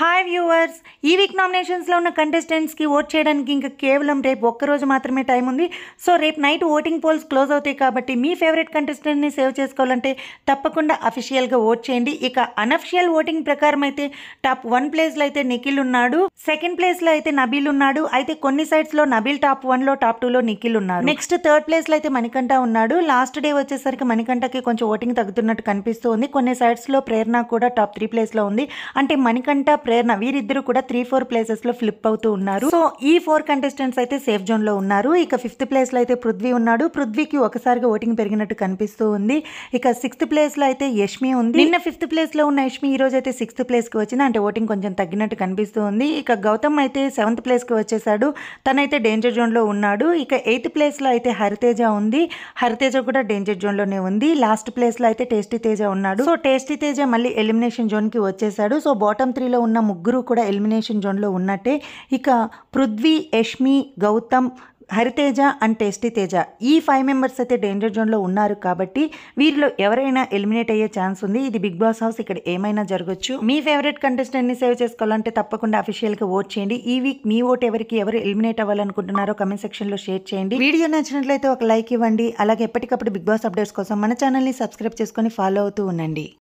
hi viewers ఈ week నామినేషన్స్లో ఉన్న కంటెస్టెంట్స్కి ఓట్ చేయడానికి ఇంకా కేవలం రేపు ఒక్కరోజు మాత్రమే టైం ఉంది సో రేపు నైట్ ఓటింగ్ పోల్స్ క్లోజ్ అవుతాయి కాబట్టి మీ ఫేవరెట్ కంటెస్టెంట్ని సేవ్ చేసుకోవాలంటే తప్పకుండా అఫీషియల్గా ఓట్ చేయండి ఇక అనఫిషియల్ ఓటింగ్ ప్రకారం అయితే టాప్ వన్ ప్లేస్లో అయితే నిఖిల్ ఉన్నాడు సెకండ్ ప్లేస్లో అయితే నబీల్ ఉన్నాడు అయితే కొన్ని సైడ్స్లో నబీల్ టాప్ వన్లో టాప్ టూలో నిఖిల్ ఉన్నారు నెక్స్ట్ థర్డ్ ప్లేస్లో అయితే మణికంఠ ఉన్నాడు లాస్ట్ డే వచ్చేసరికి మణికంఠకి కొంచెం ఓటింగ్ తగ్గుతున్నట్టు కనిపిస్తూ ఉంది కొన్ని సైడ్స్లో ప్రేరణ కూడా టాప్ త్రీ ప్లేస్లో ఉంది అంటే మణికంఠ ప్రేరణ వీరిద్దరు కూడా త్రీ ఫోర్ ప్లేసెస్లో ఫ్లిప్ అవుతూ ఉన్నారు సో ఈ ఫోర్ కంటెస్టెంట్స్ అయితే సేఫ్ జోన్లో ఉన్నారు ఇక ఫిఫ్త్ ప్లేస్లో అయితే పృథ్వీ ఉన్నాడు పృథ్వీకి ఒకసారిగా ఓటింగ్ పెరిగినట్టు కనిపిస్తూ ఉంది ఇక సిక్స్త్ ప్లేస్లో అయితే యష్మి ఉంది నిన్న ఫిఫ్త్ ప్లేస్లో ఉన్న యష్మి ఈ రోజు అయితే సిక్స్త్ ప్లేస్కి వచ్చింది అంటే ఓటింగ్ కొంచెం తగ్గినట్టు కనిపిస్తూ ఉంది ఇక గౌతమ్ అయితే సెవెంత్ ప్లేస్కి వచ్చేసాడు తనైతే డేంజర్ జోన్లో ఉన్నాడు ఇక ఎయిత్ ప్లేస్లో అయితే హరితేజ ఉంది హరితేజ కూడా డేంజర్ జోన్లోనే ఉంది లాస్ట్ ప్లేస్లో అయితే టేస్టీ తేజ ఉన్నాడు సో టేస్టీ తేజ మళ్ళీ ఎలిమినేషన్ జోన్కి వచ్చేసాడు సో బాటమ్ త్రీలో ఉన్న ముగ్గురు కూడా ఎలిమినేషన్ జోన్లో ఉన్నట్టే ఇక పృథ్వీ యష్మి గౌతమ్ హరితేజ అండ్ టేస్టీ తేజ ఈ ఫైవ్ మెంబర్స్ అయితే డేంజర్ జోన్లో ఉన్నారు కాబట్టి వీరిలో ఎవరైనా ఎలిమినేట్ అయ్యే ఛాన్స్ ఉంది ఇది బిగ్ బాస్ హౌస్ ఇక్కడ ఏమైనా జరగచ్చు మీ ఫేవరెట్ కంటెస్టెంట్ని సేవ్ చేసుకోవాలంటే తప్పకుండా అఫీషియల్గా ఓట్ చేయండి ఈ వీక్ మీ ఓట్ ఎవరికి ఎవరు ఎలిమినేట్ అవ్వాలనుకుంటున్నారో కమెంట్ సెక్షన్లో షేర్ చేయండి వీడియో నచ్చినట్లయితే ఒక లైక్ ఇవ్వండి అలాగే ఎప్పటికప్పుడు బిగ్ బాస్ అప్డేట్స్ కోసం మన ఛానల్ని సబ్స్క్రైబ్ చేసుకొని ఫాలో అవుతూ ఉండండి